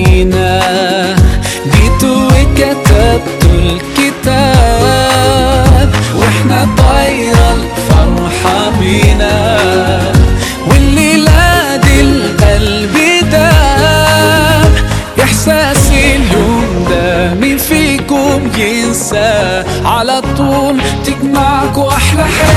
فينا جيتوا وكتبتوا الكتاب واحنا طايرة الفرحة بينا والليلة دي القلب داب احساس اليوم ده مين فيكم ينسى على طول تجمعكوا احلى حاجة